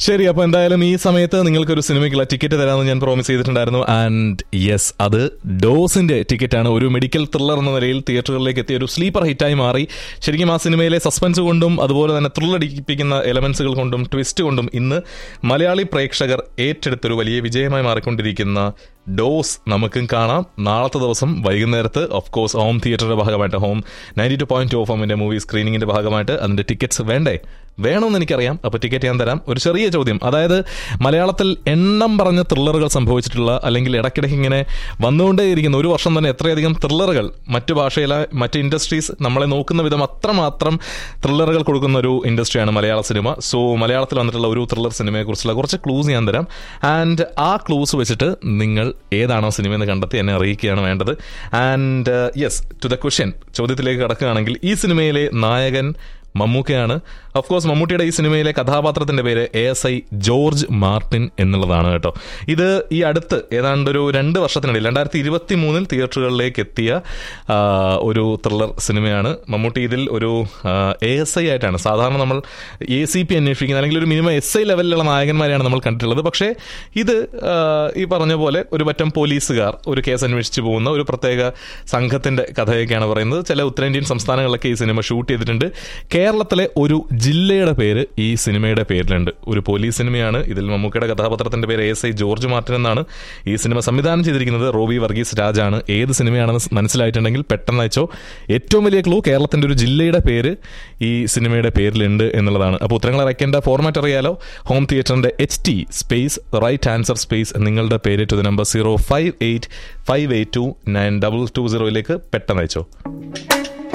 ശരി അപ്പൊ എന്തായാലും ഈ സമയത്ത് നിങ്ങൾക്കൊരു സിനിമയ്ക്കുള്ള ടിക്കറ്റ് തരാമെന്ന് ഞാൻ പ്രോമിസ് ചെയ്തിട്ടുണ്ടായിരുന്നു ആൻഡ് യെസ് അത് ഡോസിന്റെ ടിക്കറ്റാണ് ഒരു മെഡിക്കൽ ത്രില്ലർ എന്ന നിലയിൽ തിയേറ്ററുകളിലേക്ക് എത്തിയ ഒരു സ്ലീപ്പർ ഹിറ്റായി മാറി ശരിക്കും ആ സിനിമയിലെ സസ്പെൻസ് കൊണ്ടും അതുപോലെ തന്നെ ത്രില്ലടിപ്പിക്കുന്ന എലമെന്റ്സുകൾ കൊണ്ടും ട്വിസ്റ്റ് കൊണ്ടും ഇന്ന് മലയാളി പ്രേക്ഷകർ ഏറ്റെടുത്തൊരു വലിയ വിജയമായി മാറിക്കൊണ്ടിരിക്കുന്ന ഡോസ് നമുക്കും കാണാം നാളത്തെ ദിവസം വൈകുന്നേരത്ത് ഓഫ് കോഴ്സ് ഹോം തിയേറ്ററിന്റെ ഭാഗമായിട്ട് home ninety two point two of ഹോമിന്റെ മൂവി സ്ക്രീനിങ്ങിന്റെ ഭാഗമായിട്ട് അതിന്റെ ടിക്കറ്റ്സ് വേണ്ടേ വേണമെന്ന് എനിക്കറിയാം അപ്പോൾ ടിക്കറ്റ് ഞാൻ തരാം ഒരു ചെറിയ ചോദ്യം അതായത് മലയാളത്തിൽ എണ്ണം പറഞ്ഞ ത്രില്ലറുകൾ സംഭവിച്ചിട്ടുള്ള അല്ലെങ്കിൽ ഇടയ്ക്കിടയ്ക്ക് ഇങ്ങനെ വന്നുകൊണ്ടേയിരിക്കുന്ന ഒരു വർഷം തന്നെ എത്രയധികം ത്രില്ലറുകൾ മറ്റു ഭാഷയിലെ മറ്റ് ഇൻഡസ്ട്രീസ് നമ്മളെ നോക്കുന്ന വിധം അത്രമാത്രം ത്രില്ലറുകൾ കൊടുക്കുന്ന ഒരു ഇൻഡസ്ട്രിയാണ് മലയാള സിനിമ സോ മലയാളത്തിൽ വന്നിട്ടുള്ള ഒരു ത്രില്ലർ സിനിമയെക്കുറിച്ചുള്ള കുറച്ച് ക്ലൂസ് ഞാൻ തരാം ആൻഡ് ആ ക്ലൂസ് വെച്ചിട്ട് നിങ്ങൾ ഏതാണോ സിനിമ എന്ന് കണ്ടെത്തി എന്നെ അറിയിക്കുകയാണ് വേണ്ടത് and yes to the question ചോദ്യത്തിലേക്ക് കടക്കുകയാണെങ്കിൽ ഈ സിനിമയിലെ നായകൻ മമ്മൂക്കയാണ് ഓഫ് കോഴ്സ് മമ്മൂട്ടിയുടെ ഈ സിനിമയിലെ കഥാപാത്രത്തിന്റെ പേര് A S I George Martin എന്നുള്ളതാണ് കേട്ടോ ഇത് ഈ അടുത്ത് ഏതാണ്ട് ഒരു രണ്ട് വർഷത്തിനിടയിൽ രണ്ടായിരത്തി ഇരുപത്തി മൂന്നിൽ തിയേറ്ററുകളിലേക്ക് എത്തിയ ആ, ഒരു ത്രില്ലർ സിനിമയാണ് മമ്മൂട്ടി ഇതിൽ ഒരു എ എസ് ഐ ആയിട്ടാണ് സാധാരണ നമ്മൾ എ സി പി അന്വേഷിക്കുന്ന അല്ലെങ്കിൽ ഒരു മിനിമം എസ് ഐ ലെവലിലുള്ള നായകന്മാരെയാണ് നമ്മൾ കണ്ടിട്ടുള്ളത് പക്ഷേ ഇത് ആ, ഈ പറഞ്ഞ പോലെ ഒരു പറ്റം പോലീസുകാർ ഒരു കേസ് അന്വേഷിച്ച് പോകുന്ന ഒരു പ്രത്യേക സംഘത്തിന്റെ കഥയൊക്കെയാണ് പറയുന്നത് ചില ഉത്തരേന്ത്യൻ സംസ്ഥാനങ്ങളിലൊക്കെ ഈ സിനിമ ഷൂട്ട് ചെയ്തിട്ടുണ്ട് കേരളത്തിലെ ഒരു ജില്ലയുടെ പേര് ഈ സിനിമയുടെ പേരിലുണ്ട് ഒരു പോലീസ് സിനിമയാണ് ഇതിൽ മമ്മൂക്കയുടെ കഥാപാത്രത്തിന്റെ പേര് എസ് ഐ ജോർജ് മാർട്ടിൻ എന്നാണ് ഈ സിനിമ സംവിധാനം ചെയ്തിരിക്കുന്നത് റോബി വർഗീസ് രാജാണ് ഏത് സിനിമയാണെന്ന് മനസ്സിലായിട്ടുണ്ടെങ്കിൽ പെട്ടെന്ന് അയച്ചോ ഏറ്റവും വലിയ ക്ലൂ കേരളത്തിന്റെ ഒരു ജില്ലയുടെ പേര് ഈ സിനിമയുടെ പേരിലുണ്ട് എന്നുള്ളതാണ് അപ്പോൾ ഉത്തരങ്ങൾ അയക്കേണ്ട ഫോർമാറ്റ് അറിയാലോ ഹോം തിയേറ്ററിന്റെ H T space write answer space നിങ്ങളുടെ പേര് to the number zero five eight five eight two nine double two സീറോയിലേക്ക് പെട്ടെന്ന് അയച്ചോ